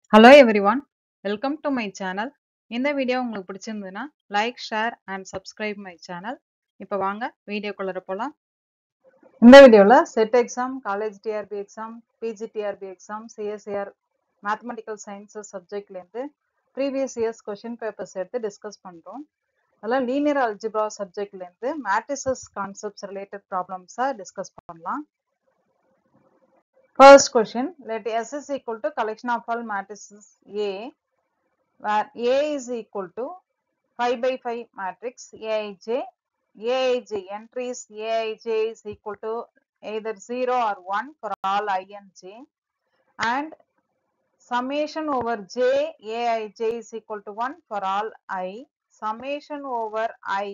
Hello everyone welcome to my channel இந்த video உங்களுக்கு பிடிச்சிருந்ததுன்னா like share and subscribe my channel இப்போ வாங்க வீடியோக்குள்ளே போகலாம் இந்த வீடியோவில் SET exam college TRB exam PG TRB exam CSIR mathematical sciences சப்ஜெக்ட்லேருந்து ப்ரீவியஸ் இயர்ஸ் கொஷின் பேப்பர்ஸ் எடுத்து டிஸ்கஸ் பண்ணுறோம் அதில் லீனியர் அல்ஜிப்ரா சப்ஜெக்ட்லேருந்து மேட்ரிசஸ் கான்செப்ட்ஸ் ரிலேட்டட் ப்ராப்ளம்ஸை டிஸ்கஸ் பண்ணலாம் First question, let S is equal to collection of all matrices A, where A is equal to 5 by 5 matrix Aij, Aij entries Aij is equal to either 0 or 1 for all i and j, and summation over j Aij is equal to 1 for all i, summation over i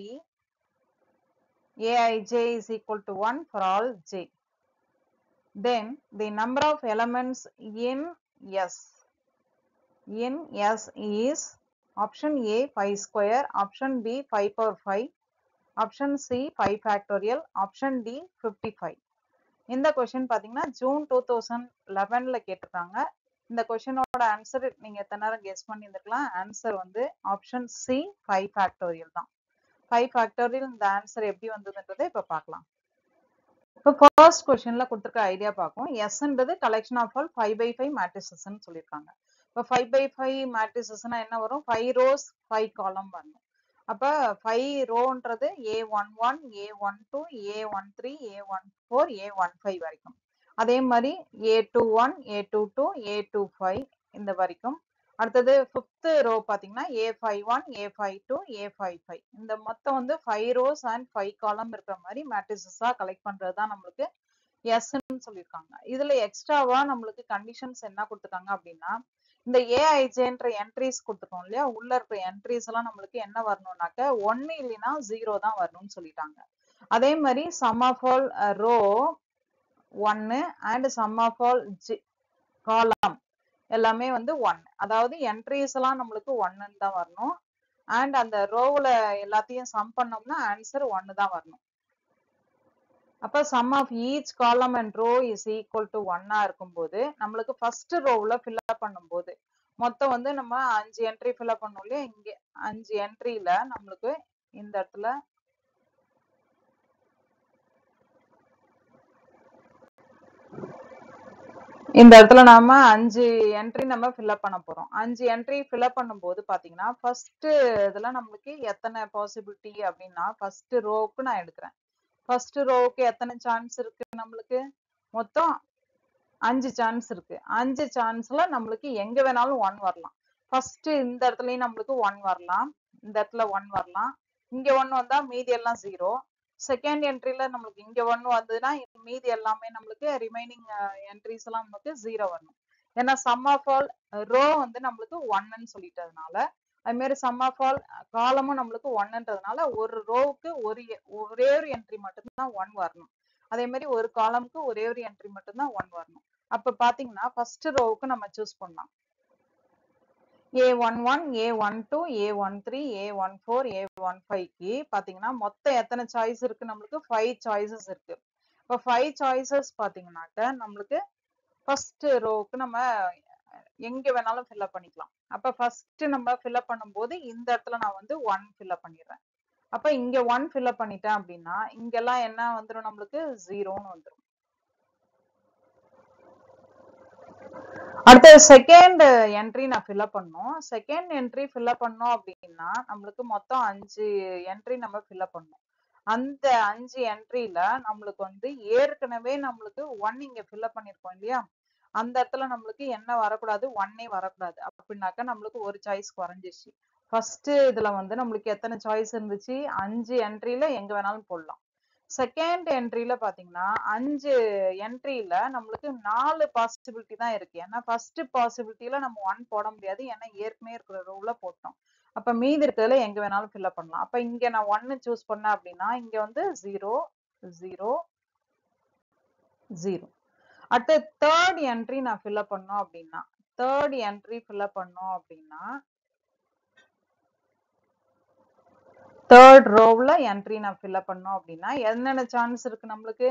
Aij is equal to 1 for all j. then the number of elements in S. In S is option A 5 square, option B 5 power 5, option C 5 factorial, option D 55. இந்த question பார்த்தீங்கன்னா June two thousand லெவன்ல கேட்டிருக்காங்க இந்த கொஷினோட answer நீங்க எத்தனை நேரம் guess பண்ணியிருந்துக்கலாம் answer வந்து option C five factorial தான் ஃபைவ் ஃபேக்டோரியல் இந்த ஆன்சர் எப்படி வந்ததுன்றதை இப்போ பார்க்கலாம் இப்போ ஃபர்ஸ்ட் கொஸ்டின்ல கொடுத்துருக்க ஐடியா பார்க்கும் எஸ்ன்றது collection of all five by five மேட்ரிசஸ்ன்னு சொல்லியிருக்காங்க இப்போ ஃபைவ் பை ஃபைவ் மேட்ரிசஸ்னா என்ன வரும் ஃபைவ் ரோஸ் ஃபைவ் காலம் வரணும் அப்போ ஃபைவ் ரோன்றது A one one A one two A one three A one four A one five வரைக்கும் அதே மாதிரி A two one A two two A two five இந்த வரைக்கும் அடுத்தது ஃபிஃப்த் ரோ பார்த்தீங்கன்னா A five one A five two A five five இந்த மொத்தம் வந்து ஃபைவ் ரோஸ் அண்ட் ஃபைவ் காலம் இருக்கிற மாதிரி மேட்ரிசஸா கலெக்ட் பண்றது தான் நம்மளுக்கு எஸ்ன்னு சொல்லியிருக்காங்க இதுல எக்ஸ்ட்ராவா நம்மளுக்கு கண்டிஷன்ஸ் என்ன கொடுத்துருக்காங்க அப்படின்னா இந்த ஏஐஜேன்ற என்ட்ரிஸ் கொடுத்துருக்கோம் இல்லையா உள்ள இருக்கிற என்ட்ரிஸ் எல்லாம் நம்மளுக்கு என்ன வரணும்னாக்க ஒன்னு இல்லைன்னா ஜீரோ தான் வரணும்னு சொல்லிட்டாங்க அதே மாதிரி சம் ஆஃப் ஆல் ரோ ஒன்னு அண்ட் சம் ஆஃப் ஆல் ஜி காலம் எல்லாமே வந்து ஒன் அதாவது என்ட்ரிஸ் எல்லாம் நம்மளுக்கு ஒன்னு தான் வரணும் அண்ட் அந்த ரோவில் எல்லாத்தையும் சம் பண்ணோம்னா ஆன்சர் ஒன்னு தான் வரணும் அப்ப sum of each column and row is equal to ஒன்னா இருக்கும்போது நம்மளுக்கு ஃபர்ஸ்ட் ரோவில் ஃபில்அப் பண்ணும்போது மொத்தம் வந்து நம்ம அஞ்சு என்ட்ரி ஃபில்அப் பண்ணோம் இல்லையா இங்க அஞ்சு என்ட்ரியில நம்மளுக்கு இந்த இடத்துல இந்த இடத்துல நாம அஞ்சு என்ட்ரி நம்ம ஃபில்அப் பண்ண போறோம் அஞ்சு என்ட்ரி ஃபில்அப் பண்ணும்போது பாத்தீங்கன்னா ஃபர்ஸ்ட் இதுல நம்மளுக்கு எத்தனை பாசிபிலிட்டி அப்படின்னா ஃபர்ஸ்ட் ரோவுக்கு நான் எடுக்கிறேன் ஃபர்ஸ்ட் ரோவுக்கு எத்தனை சான்ஸ் இருக்கு நம்மளுக்கு மொத்தம் அஞ்சு சான்ஸ் இருக்கு அஞ்சு சான்ஸ்ல நம்மளுக்கு எங்க வேணாலும் ஒன் வரலாம் ஃபர்ஸ்ட் இந்த இடத்துலயும் நம்மளுக்கு ஒன் வரலாம் இந்த இடத்துல ஒன் வரலாம் இங்க ஒன் வந்தா மீதி எல்லாம் ஜீரோ செகண்ட் என்ட்ரில நம்மளுக்கு இங்க ஒன்னு வந்ததுன்னா மீதி எல்லாமே நம்மளுக்கு ரிமைனிங் என்ட்ரிஸ் எல்லாம் நமக்கு ஜீரோ வரணும் ஏன்னா சம் ஆஃப் ஆல் ரோ வந்து நம்மளுக்கு ஒன்னு சொல்லிட்டதுனால அது மாதிரி சம் ஆஃப் ஆல் காலமும் நம்மளுக்கு ஒன்னுன்றதுனால ஒரு ரோவுக்கு ஒரு ஒரே ஒரு என்ட்ரி மட்டும்தான் ஒன் வரணும் அதே மாதிரி ஒரு காலமுக்கு ஒரே ஒரு என்ட்ரி மட்டும்தான் ஒன் வரணும் அப்ப பாத்தீங்கன்னா ஃபர்ஸ்ட் ரோவுக்கு நம்ம சூஸ் பண்ணலாம் A one one A one two A one three A one four A one ஃபைவ்க்கு பார்த்தீங்கன்னா மொத்தம் எத்தனை சாய்ஸ் இருக்கு நம்மளுக்கு ஃபைவ் சாய்ஸஸ் இருக்கு இப்போ ஃபைவ் சாய்ஸஸ் பார்த்தீங்கன்னாக்க நம்மளுக்கு ஃபர்ஸ்ட் ரோவுக்கு நம்ம எங்க வேணாலும் ஃபில்அப் பண்ணிக்கலாம் அப்ப ஃபர்ஸ்ட் நம்ம ஃபில்அப் பண்ணும்போது இந்த இடத்துல நான் வந்து ஒன் ஃபில்அப் பண்ணிடுறேன் அப்ப இங்க ஒன் ஃபில்அப் பண்ணிட்டேன் அப்படின்னா இங்கெல்லாம் என்ன வந்துடும் நம்மளுக்கு ஜீரோன்னு வந்துடும் அடுத்த செகண்ட் என்ட்ரி நான் ஃபில்அப் பண்ணோம் செகண்ட் என்ட்ரி ஃபில்அப் பண்ணோம் அப்படின்னா நம்மளுக்கு மொத்தம் அஞ்சு என்ட்ரி நம்ம ஃபில்அப் பண்ணோம் அந்த அஞ்சு என்ட்ரியில நம்மளுக்கு வந்து ஏற்கனவே நம்மளுக்கு ஒன் இங்க ஃபில்அப் பண்ணிருக்கோம் இல்லையா அந்த இடத்துல நம்மளுக்கு என்ன வரக்கூடாது ஒன்னே வரக்கூடாது அப்படின்னாக்கா நம்மளுக்கு ஒரு சாய்ஸ் குறைஞ்சிச்சு ஃபர்ஸ்ட் இதுல வந்து நம்மளுக்கு எத்தனை சாய்ஸ் இருந்துச்சு அஞ்சு என்ட்ரியில எங்க வேணாலும் போடலாம் செகண்ட் என்ட்ரியில பாத்தீங்கன்னா அஞ்சு என்ட்ரியில நம்மளுக்கு நாலு பாசிபிலிட்டி தான் இருக்கு ஏன்னா ஃபர்ஸ்ட் பாசிபிலிட்டியில நம்ம ஒன் போட முடியாது ஏன்னா ஏற்கனவே இருக்கிற ரோல போட்டோம் அப்ப மீதி இருக்கிறதுல எங்க வேணாலும் ஃபில்அப் பண்ணலாம் அப்ப இங்க நான் ஒன்னு சூஸ் பண்ணேன் அப்படின்னா இங்க வந்து ஜீரோ ஜீரோ ஜீரோ அடுத்து தேர்ட் என்ட்ரி நான் ஃபில்அப் பண்ணோம் அப்படின்னா தேர்ட் என்ட்ரி ஃபில்அப் பண்ணோம் அப்படின்னா தேர்ட் ரோவ்ல என்ட்ரி நான் ஃபில்அப் பண்ணோம் அப்படின்னா என்னென்ன சான்ஸ் இருக்கு நம்மளுக்கு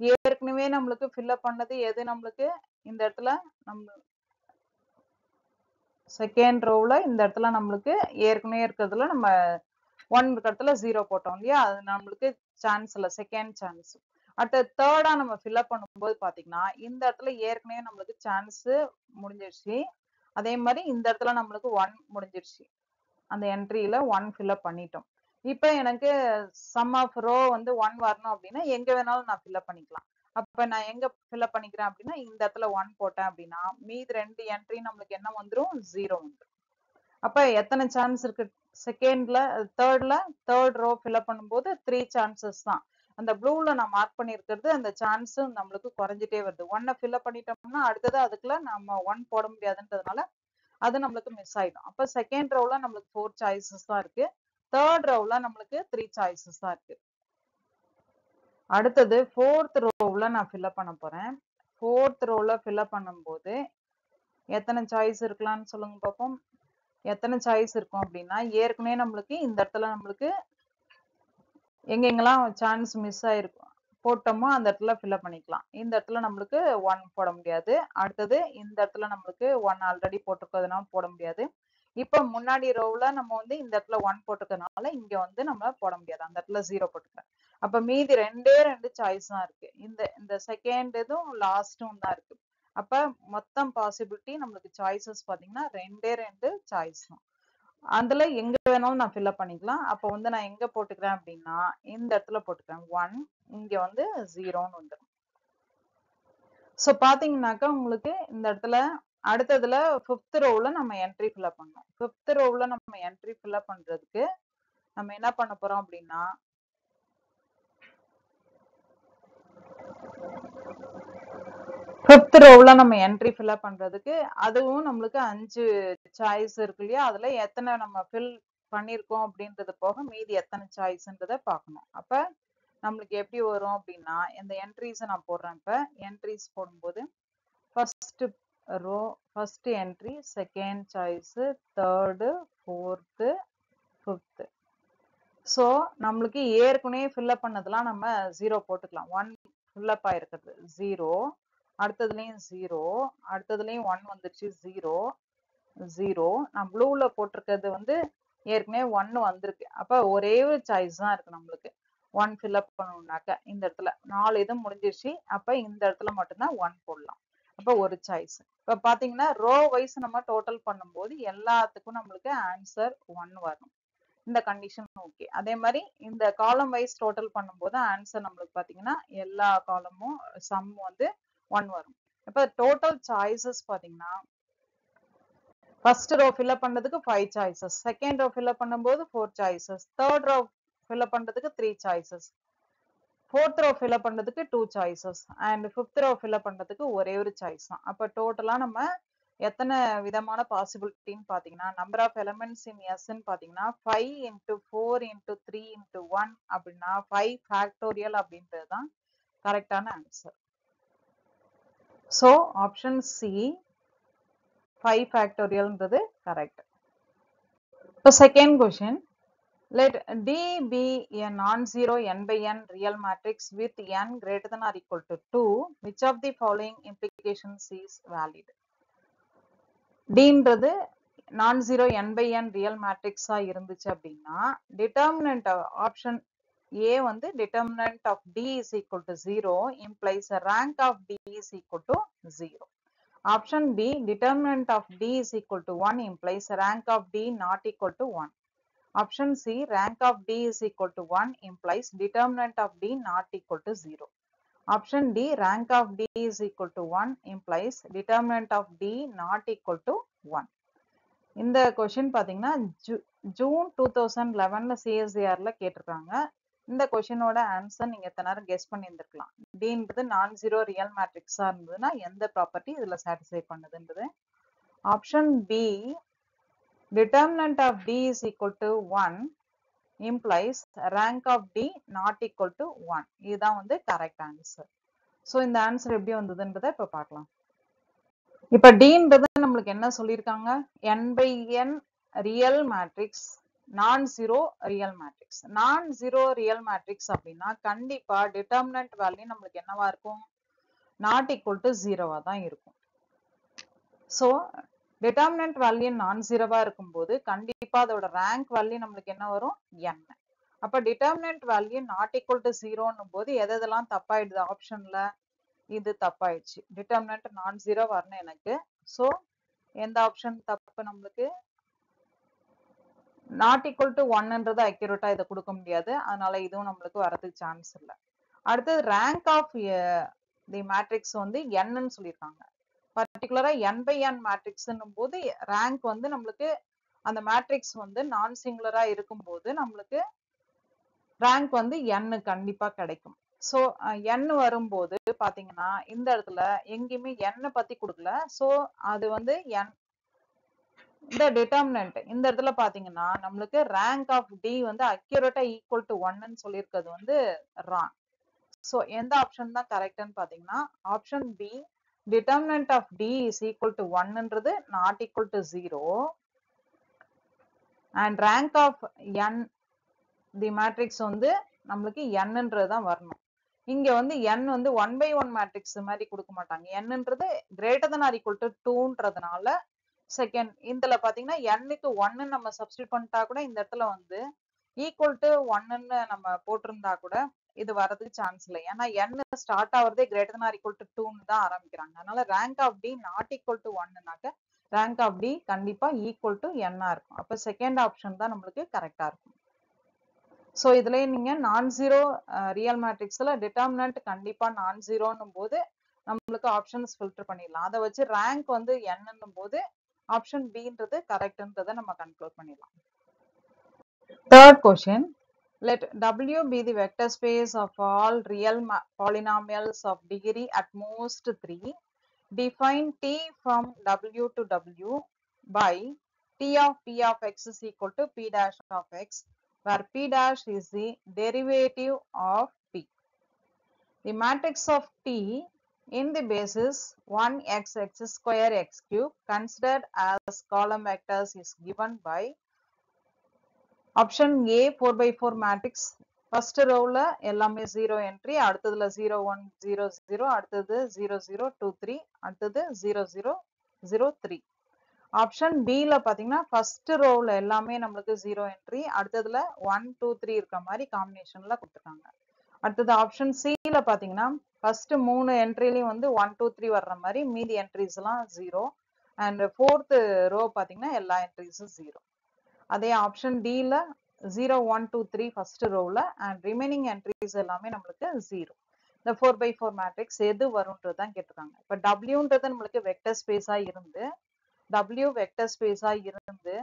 ஏற்கனவே நம்மளுக்கு ஃபில்அப் பண்ணது எது நம்மளுக்கு இந்த இடத்துல நம்ம செகண்ட் ரோவில் இந்த இடத்துல நம்மளுக்கு ஏற்கனவே இருக்கிறதுல நம்ம ஒன் இருக்க இடத்துல ஜீரோ போட்டோம் இல்லையா அது நம்மளுக்கு சான்ஸ் இல்லை செகண்ட் சான்ஸ் அடுத்து தேர்டா நம்ம ஃபில்அப் பண்ணும்போது பாத்தீங்கன்னா இந்த இடத்துல ஏற்கனவே நம்மளுக்கு சான்ஸ் முடிஞ்சிருச்சு அதே மாதிரி இந்த இடத்துல நம்மளுக்கு ஒன் முடிஞ்சிருச்சு அந்த என்ட்ரியில ஒன் ஃபில்அப் பண்ணிட்டோம் இப்போ எனக்கு சம் ஆஃப் ரோ வந்து ஒன் வரணும் அப்படின்னா எங்க வேணாலும் நான் ஃபில்அப் பண்ணிக்கலாம் அப்ப நான் எங்க ஃபில்அப் பண்ணிக்கிறேன் அப்படின்னா இந்த இடத்துல ஒன் போட்டேன் அப்படின்னா மீதி ரெண்டு என்ட்ரி நம்மளுக்கு என்ன வந்துரும் ஜீரோ வந்துரும் அப்ப எத்தனை சான்ஸ் இருக்கு செகண்ட்ல தேர்ட்ல தேர்ட் ரோ ஃபில்அப் பண்ணும்போது த்ரீ சான்சஸ் தான் அந்த ப்ளூல நான் மார்க் பண்ணியிருக்கிறது அந்த சான்ஸ் நம்மளுக்கு குறைஞ்சிட்டே வருது ஒன்னை ஃபில்அப் பண்ணிட்டோம்னா அடுத்தது அதுக்குள்ள நம்ம ஒன் போட முடியாதுன்றதுனால அது நம்மளுக்கு மிஸ் ஆயிடும் அப்ப செகண்ட் ரோல நம்மளுக்கு ஃபோர் சாய்ஸஸ் தான் இருக்கு தேர்ட் ரோல நம்மளுக்கு த்ரீ சாய்ஸஸ் தான் இருக்கு அடுத்தது ஃபோர்த் ரோவில் நான் ஃபில்அப் பண்ண போறேன் ஃபோர்த் ரோவில் ஃபில்அப் பண்ணும்போது எத்தனை சாய்ஸ் இருக்கலாம்னு சொல்லுங்க பார்ப்போம் எத்தனை சாய்ஸ் இருக்கும் அப்படின்னா ஏற்கனவே நம்மளுக்கு இந்த இடத்துல நம்மளுக்கு எங்கெங்கெல்லாம் சான்ஸ் மிஸ் ஆயிருக்கும் போட்டோமோ அந்த இடத்துல ஃபில்அப் பண்ணிக்கலாம் இந்த இடத்துல நம்மளுக்கு ஒன் போட முடியாது அடுத்தது இந்த இடத்துல நம்மளுக்கு ஒன் ஆல்ரெடி போட்டிருக்கிறதுனால போட முடியாது இப்போ முன்னாடி ரோவ்ல நம்ம வந்து இந்த இடத்துல ஒன் போட்டிருக்கறதுனால இங்க வந்து நம்ம போட முடியாது அந்த இடத்துல ஜீரோ போட்டுக்கிறேன் அப்ப மீதி ரெண்டே ரெண்டு சாய்ஸ் தான் இருக்கு இந்த இந்த செகண்ட் இதுவும் லாஸ்டும் தான் இருக்கு அப்ப மொத்தம் பாசிபிலிட்டி நம்மளுக்கு சாய்ஸஸ் பாத்தீங்கன்னா ரெண்டே ரெண்டு சாய்ஸ் தான் அதுல எங்க வேணாலும் நான் ஃபில்அப் பண்ணிக்கலாம் அப்போ வந்து நான் எங்க போட்டுக்கிறேன் அப்படின்னா இந்த இடத்துல போட்டுக்கிறேன் ஒன் இங்க வந்து ஜீரோன்னு வந்துடும் ஸோ பாத்தீங்கன்னாக்கா உங்களுக்கு இந்த இடத்துல அடுத்ததுல ஃபிஃப்த் ரோவ்ல நம்ம என்ட்ரி ஃபில்அப் பண்ணோம் ஃபிஃப்த் ரோவ்ல நம்ம என்ட்ரி ஃபில்அப் பண்றதுக்கு நம்ம என்ன பண்ண போறோம் அப்படின்னா ஃபிஃப்த் ரோவ்ல நம்ம என்ட்ரி ஃபில்அப் பண்றதுக்கு அதுவும் நம்மளுக்கு அஞ்சு சாய்ஸ் இருக்கு இல்லையா அதுல எத்தனை நம்ம ஃபில் பண்ணியிருக்கோம் அப்படின்றது போக மீதி எத்தனை சாய்ஸ்ன்றதை பார்க்கணும் அப்ப நம்மளுக்கு எப்படி வரும் அப்படின்னா இந்த என்ட்ரிஸை நான் போடுறேன் இப்ப என்ட்ரிஸ் போடும்போது first row first entry second choice third fourth fifth so நம்மளுக்கு ஏற்கனவே ஃபில்அப் பண்ணதெல்லாம் நம்ம ஜீரோ போட்டுக்கலாம் ஒன் ஃபில்அப் ஆயிருக்கிறது ஜீரோ அடுத்ததுலயும் ஜீரோ அடுத்ததுலயும் ஒன் வந்துருச்சு ஜீரோ ஜீரோ நான் ப்ளூல போட்டிருக்கிறது வந்து ஏற்கனவே ஒன்னு வந்திருக்கு அப்ப ஒரே ஒரு சாய்ஸ் தான் இருக்கு நம்மளுக்கு ஒன் ஃபில்அப் பண்ணணும்னாக்க இந்த இடத்துல நாலு இது முடிஞ்சிருச்சு அப்ப இந்த இடத்துல மட்டும்தான் ஒன் போடலாம் அப்ப ஒரு சாய்ஸ் இப்ப பாத்தீங்கன்னா ரோ வைஸ் நம்ம டோட்டல் பண்ணும்போது எல்லாத்துக்கும் நம்மளுக்கு ஆன்சர் ஒன் வரும் இந்த கண்டிஷன் ஓகே அதே மாதிரி இந்த காலம் வைஸ் டோட்டல் பண்ணும்போது ஆன்சர் நம்மளுக்கு பாத்தீங்கன்னா எல்லா காலமும் சம் வந்து ஒன் வரும் இப்ப டோட்டல் சாய்ஸஸ் பாத்தீங்கன்னா ஃபர்ஸ்ட் ரோ ஃபில்அப் பண்ணதுக்கு five choices second row fill up பண்ணும்போது four choices third row fill up பண்றதுக்கு three choices fourth row fill up பண்றதுக்கு two choices and fifth row fill up பண்றதுக்கு ஒரே ஒரு சாய்ஸ் தான் அப்ப டோட்டலா நம்ம எத்தனை விதமான பாசிபிலிட்டின்னு பாத்தீங்கன்னா நம்பர் ஆஃப் எலமெண்ட்ஸ் இன் எஸ்ன்னு பாத்தீங்கன்னா five into four into three into one அப்படின்னா ஃபைவ் ஃபேக்டோரியல் அப்படின்றது தான் கரெக்டான answer so option C five ஃபேக்டோரியல்ன்றது கரெக்ட் இப்போ second question let D be a non-zero n by n real matrix with n greater than or equal to 2 which of the following implications is valid Dன்றது non zero n by n real மேட்ரிக்ஸா இருந்துச்சு அப்படின்னா determinant option A வந்து determinant of D is equal to zero implies rank of D is equal to zero option B determinant of D is equal to one implies rank of D not equal to one Option C, rank of D is equal to 1 implies determinant of D not equal to 0. Option D, rank of D is equal to 1 implies determinant of D not equal to 1. இந்த question பார்த்தீங்கன்னா zoo June two thousand லெவனில் சிஎஸ்சிஆரில் கேட்டிருக்காங்க இந்த கொஷினோட answer நீங்கள் எத்தனை நேரம் guess பண்ணியிருந்திருக்கலாம் டின்றது நான் zero real மேட்ரிக்ஸாக இருந்ததுன்னா எந்த ப்ராப்பர்ட்டி இதில் சாட்டிஸ்ஃபை பண்ணுதுன்றது option B determinant of d is equal to 1 implies rank of d not equal to 1 இதுதான் வந்து கரெக்ட் ஆன்சர் ஸோ இந்த ஆன்சர் எப்படி வந்ததுன்றதை இப்போ பார்க்கலாம் இப்போ டீன்றது நம்மளுக்கு என்ன சொல்லியிருக்காங்க n by n real matrix non zero real matrix non zero real matrix அப்படின்னா கண்டிப்பா டிட்டர்மினன்ட் வேல்யூ நம்மளுக்கு என்னவா இருக்கும் நாட் ஈக்குவல் டு ஜீரோவா தான் இருக்கும் ஸோ டிட்டர்மினன்ட் வேல்யூ நான் ஜீரோவா இருக்கும்போது கண்டிப்பா அதோட ரேங்க் வேல்யூ நம்மளுக்கு என்ன வரும் n அப்ப determinant value not equal to ஜீரோன்னும் போது எது எதெல்லாம் தப்பாயிடுது ஆப்ஷன்ல இது தப்பாயிடுச்சு டிட்டர்மினன்ட் நான் ஜீரோ வரணும் எனக்கு சோ எந்த ஆப்ஷன் தப்பு நம்மளுக்கு நாட் ஈக்குவல் டு ஒன்ன்றது அக்யூரேட்டா இதை கொடுக்க முடியாது அதனால இதுவும் நம்மளுக்கு வரதுக்கு சான்ஸ் இல்லை அடுத்தது ரேங்க் ஆஃப் தி மேட்ரிக்ஸ் வந்து என்னன்னு சொல்லியிருக்காங்க பர்டிகுலரா என் பை என் மேட்ரிக்ஸ்ன்னும் போது ரேங்க் வந்து நம்மளுக்கு அந்த மேட்ரிக்ஸ் வந்து நான் சிங்குலரா இருக்கும்போது நம்மளுக்கு ரேங்க் வந்து n கண்டிப்பா கிடைக்கும் ஸோ n வரும்போது பாத்தீங்கன்னா இந்த இடத்துல எங்கேயுமே n பத்தி கொடுக்கல ஸோ அது வந்து n இந்த டிட்டர்மினன்ட் இந்த இடத்துல பாத்தீங்கன்னா நம்மளுக்கு ரேங்க் ஆஃப் டி வந்து அக்யூரேட்டா ஈக்குவல் டு ஒன்னு சொல்லியிருக்கிறது வந்து ராங் ஸோ எந்த ஆப்ஷன் தான் கரெக்ட்னு பாத்தீங்கன்னா option B determinant of D is equal to ஒன்ன்றது not equal to zero and rank of n the matrix வந்து நம்மளுக்கு என்னன்றது தான் வரணும் இங்க வந்து n வந்து ஒன் பை ஒன் மேட்ரிக்ஸ் மாதிரி கொடுக்க மாட்டாங்க என்னன்றது greater than or equal to டூன்றதுனால செகண்ட் இதுல பாத்தீங்கன்னா n-க்கு ஒன்னு நம்ம சப்ஸ்டியூட் பண்ணிட்டா கூட இந்த இடத்துல வந்து ஈக்குவல் டு ஒன்னுன்னு நம்ம போட்டிருந்தா கூட இது வரதுக்கு சான்ஸ் இல்லை ஏன்னா n ஸ்டார்ட் ஆகுறதே greater than or equal to டூன்னு தான் ஆரம்பிக்கிறாங்க அதனால rank of D not equal to ஒன்னுனாக்க ரேங்க் ஆஃப் டி கண்டிப்பா ஈக்குவல் டு n-ஆ இருக்கும் அப்ப செகண்ட் ஆப்ஷன் தான் நம்மளுக்கு கரெக்டா இருக்கும் ஸோ இதுலயே நீங்க நான் ஜீரோ ரியல் மேட்ரிக்ஸ்ல டிட்டர்மினன்ட் கண்டிப்பா நான் ஜீரோன்னும் போது நம்மளுக்கு ஆப்ஷன்ஸ் ஃபில்டர் பண்ணிடலாம் அதை வச்சு ரேங்க் வந்து என்னன்னும் போது ஆப்ஷன் பின்றது கரெக்ட்ன்றதை நம்ம கன்க்ளூட் பண்ணிடலாம் third question let w be the vector space of all real ma- polynomials of degree at most 3 define t from w to w by t of p of x is equal to p dash of x where p dash is the derivative of p. The matrix of t in the basis 1x x square x cube considered as column vectors is given by option A 4 by 4 matrix first rowல எல்லாமே 0 entry அடுத்ததுல 0 1 0 0 அடுத்தது 0 0 2 3 அடுத்தது 0 0 0 3 option ல பாத்தீங்கன்னா first ரோவ்ல எல்லாமே நம்மளுக்கு ஜீரோ என்ட்ரி அடுத்ததுல ஒன் டூ த்ரீ இருக்க மாதிரி காம்பினேஷன்ல கொடுத்துருக்காங்க அடுத்தது ஆப்ஷன் ல பாத்தீங்கன்னா ஃபர்ஸ்ட் மூணு என்ட்ரிலையும் வந்து ஒன் டூ த்ரீ வர்ற மாதிரி மீதி என்ட்ரிஸ் எல்லாம் ஜீரோ அண்ட் ஃபோர்த் ரோ பாத்தீங்கன்னா எல்லா என்ட்ரிஸும் ஜீரோ அதே ஆப்ஷன் ல zero one two three first ரோவ்ல அண்ட் ரிமைனிங் என்ட்ரிஸ் எல்லாமே நம்மளுக்கு ஜீரோ இந்த ஃபோர் பை ஃபோர் மேட்ரிக்ஸ் எது வரும்ன்றது தான் கேட்டிருக்காங்க இப்போ டபிள்யூன்றது நம்மளுக்கு வெக்டர் ஸ்பேஸா இருந்து W வெக்டர் ஸ்பேஸா இருந்து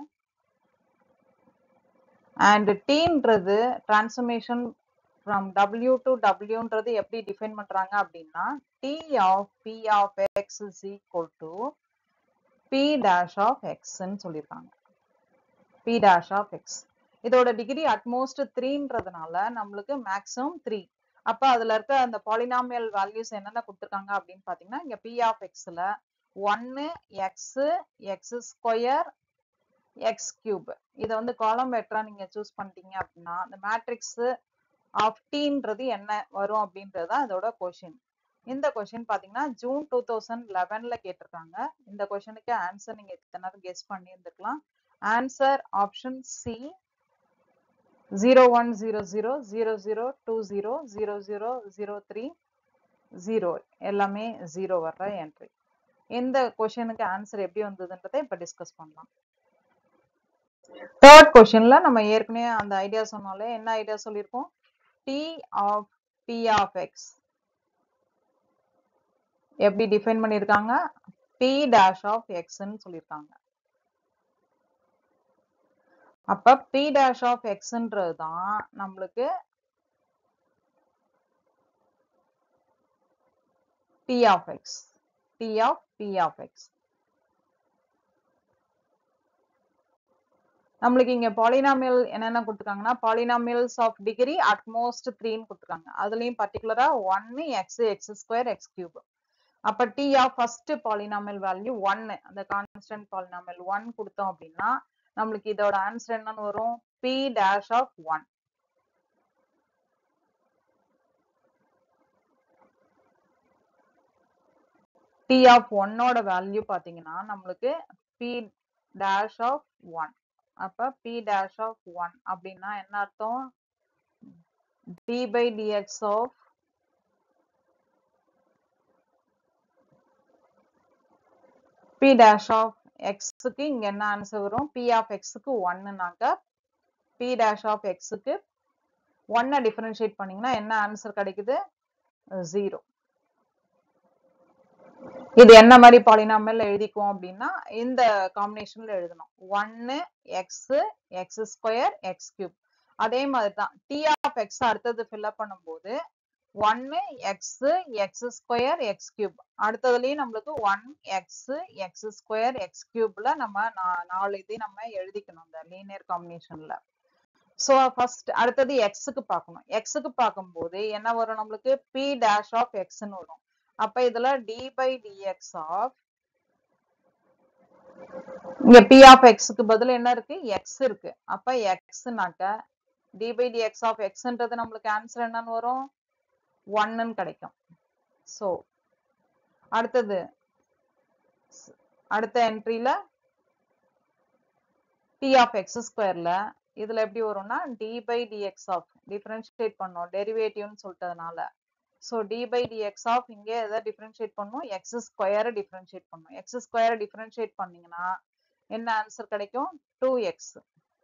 அண்ட் டீன்றது டிரான்ஸ்ஃபர்மேஷன் ஃப்ரம் W டு Wன்றது எப்படி டிஃபைன் பண்றாங்க அப்படின்னா T of P of X is equal to P dash of Xன்னு சொல்லியிருக்காங்க P டேஷ் ஆஃப் X இதோட டிகிரி அட்மோஸ்ட் த்ரீன்றதுனால நம்மளுக்கு மேக்ஸிமம் த்ரீ அப்ப அதுல இருக்க அந்த பாலினாமியல் வேல்யூஸ் என்னென்ன கொடுத்துருக்காங்க அப்படின்னு பாத்தீங்கன்னா இங்க P ஆஃப் Xல ஒன்னு x x square x cube இதை வந்து காலம் வெக்டரா நீங்க சூஸ் பண்ணிட்டீங்க அப்படின்னா இந்த மேட்ரிக்ஸ் ஆஃப் டீன்றது என்ன வரும் அப்படின்றது தான் இதோட கொஷின் இந்த கொஷின் பாத்தீங்கன்னா ஜூன் டூ தௌசண்ட் லெவன்ல கேட்டிருக்காங்க இந்த கொஷனுக்கு ஆன்சர் நீங்க இத்தனை நேரம் கெஸ் பண்ணியிருந்துக்கலாம் answer option C zero one zero zero zero zero two zero zero zero zero three zero எல்லாமே ஜீரோ வர்ற என்ட்ரி இந்த கொஷனுக்கு ஆன்சர் எப்படி வந்ததுன்றதை இப்ப டிஸ்கஸ் பண்ணலாம் தேர்ட் கொஷின்ல நம்ம ஏற்கனவே அந்த ஐடியா சொன்னாலே என்ன ஐடியா சொல்லியிருக்கோம் T of P of x எப்படி டிஃபைன் பண்ணியிருக்காங்க பி டேஷ் ஆஃப் எக்ஸ்ன்னு சொல்லியிருக்காங்க அப்ப பி டேஷ் ஆஃப் எக்ஸ்ன்றது தான் நம்மளுக்கு T of x T of P of X. நம்மளுக்கு இங்க பாலினாமியல் என்னென்ன கொடுத்துருக்காங்கன்னா பாலினாமியல்ஸ் ஆஃப் டிகிரி அட்மோஸ்ட் த்ரீன்னு கொடுத்துருக்காங்க அதுலயும் பர்டிகுலரா ஒன்னு x x square x cube அப்ப T of first polynomial value ஒன்னு அந்த கான்ஸ்டன்ட் பாலினாமியல் ஒன் கொடுத்தோம் அப்படின்னா நம்மளுக்கு இதோட ஆன்சர் என்னன்னு வரும் P dash of one T of ஒன்னோட வேல்யூ பாத்தீங்கன்னா நம்மளுக்கு பி டேஷ் ஆஃப் ஒன் அப்ப பி டேஷ் ஆஃப் ஒன் அப்படின்னா என்ன அர்த்தம் d by dx of P dash of எக்ஸுக்கு இங்க என்ன ஆன்சர் வரும் பி ஆஃப் எக்ஸுக்கு ஒன்னுனாக்க பி டேஷ் ஆஃப் எக்ஸுக்கு ஒன்னை டிஃபரன்ஷியேட் பண்ணீங்கன்னா என்ன ஆன்சர் கிடைக்குது ஜீரோ இது என்ன மாதிரி பாலினாமியல் எழுதிக்குவோம் அப்படின்னா இந்த காம்பினேஷன்ல எழுதணும் ஒன்னு x x square x cube அதே மாதிரி தான் டி ஆஃப் எக்ஸ் அடுத்தது ஃபில்அப் பண்ணும்போது ஒன்னு x x square x cube அடுத்ததுலயும் நம்மளுக்கு one x x square x கியூப்ல நம்ம நா- நாலு இதையும் நம்ம எழுதிக்கணும் இந்த லீனியர் காம்பினேஷன்ல சோ ஃபர்ஸ்ட் அடுத்தது எக்ஸுக்கு பார்க்கணும் எக்ஸுக்கு பார்க்கும்போது என்ன வரும் நம்மளுக்கு பி டேஷ் ஆஃப் எக்ஸ்னு வரும் அப்ப இதுல டி பை டிஎக்ஸ் ஆஃப் இங்க பி ஆஃப் எக்ஸுக்கு பதில் என்ன இருக்கு எக்ஸ் இருக்கு அப்ப எக்ஸ்னாக்க டி பை டிஎக்ஸ் ஆஃப் எக்ஸ்ன்றது நம்மளுக்கு ஆன்சர் என்னன்னு வரும் ஒன்னுன்னு கிடைக்கும் சோ அடுத்தது ஸ்- அடுத்த என்ட்ரில டி ஆஃப் எக்ஸ் ஸ்கொயர்ல இதுல எப்படி வரும்னா d by dx of differentiate பண்ணோம் டெரிவேட்டிவ்னு சொல்லிட்டதுனால so d by dx of இங்கே எதை டிஃபரன்ஷியேட் பண்ணும் எக்ஸ் ஸ்கொயரை டிஃபரன்ஷியேட் பண்ணும் எக்ஸ் ஸ்கொயரை டிஃபரன்ஷியேட் பண்ணீங்கன்னா என்ன ஆன்சர் கிடைக்கும் டூ எக்ஸ்